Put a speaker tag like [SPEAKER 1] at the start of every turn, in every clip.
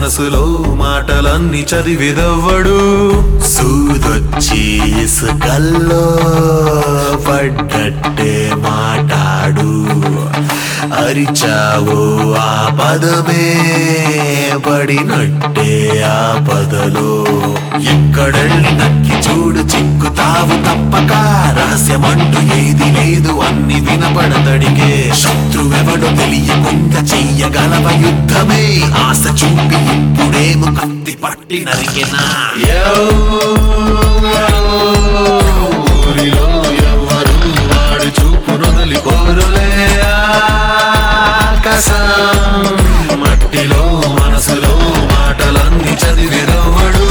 [SPEAKER 1] మనసులో మాటలన్నీ చదివిదవ్వడు సూదొచ్చి ఇసుకల్లో పడ్డట్టే మాటాడు అరిచావు ఆ పదమే పడినట్టే ఆ పదలో ఎక్కడెళ్ళి నక్కి చూడు చిక్కుతావు తప్పక రహస్యమంటూ ఏది లేదు అన్ని వినపడతడిగే శత్రువెవడో తెలియకుండా చెయ్యగలవ యుద్ధమే ఆశ చూపి ఇప్పుడేమో కత్తి పట్టి నరికెనా ఊరిలో ఎవరు వాడు చూపు నొదలి కోరులే ఆకాశం మట్టిలో మనసులో మాటలన్నీ చదివిరవడు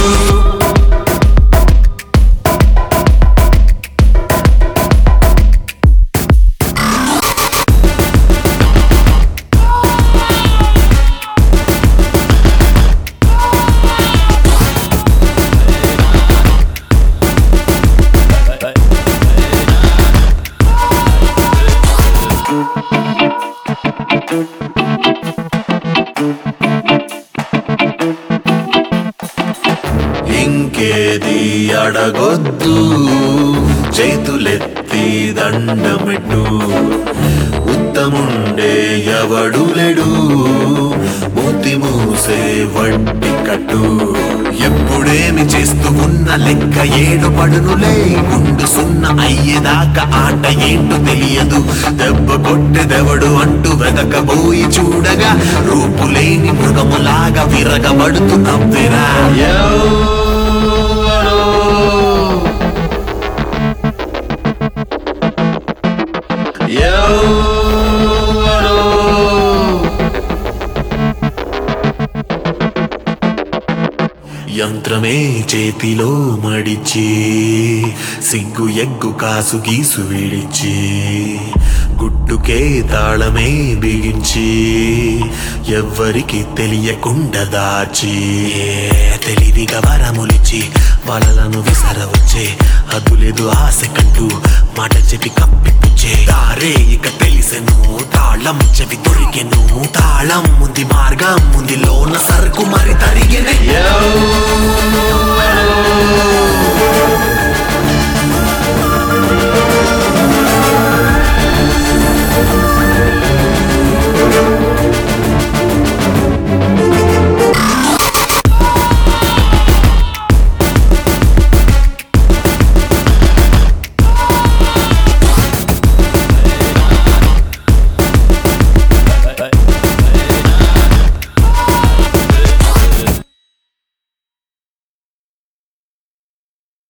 [SPEAKER 1] ఇంకేది అడగొద్దు చేతులెత్తి దండమెట్టు ఉత్తముండే ఎవడు లేడు మూతి మూసే వడ్డి కట్టు ఎప్పుడేమి చేస్తూ ఉన్న లెక్క ఏడు పడునులే గుండు సున్న అయ్యేదాకా ఆట ఏంటో తెలియదు దెబ్బ కొట్టెదెవడు అంటూ వెతకబోయి చూడగా రూపులేని మృగములాగా విరగబడుతూ నవ్వెరా ఎవరో ఎవరో యంత్రమే చేతిలో మడిచి సిగ్గు ఎగ్గు కాసు గీసు విడిచి గుట్టుకే తాళమే బిగించి ఎవ్వరికి తెలియకుండా దాచి తెలివిగా వరములిచి వలలను విసరవచ్చే అదులేదు ఆశ కంటూ మాట చెప్పి కప్పిపుచ్చే దారే ఇక తెలిసెను తాళం చెవి దొరికెను తాళం ఉంది మార్గం ఉంది లోన సరుకు మరి తరిగెనే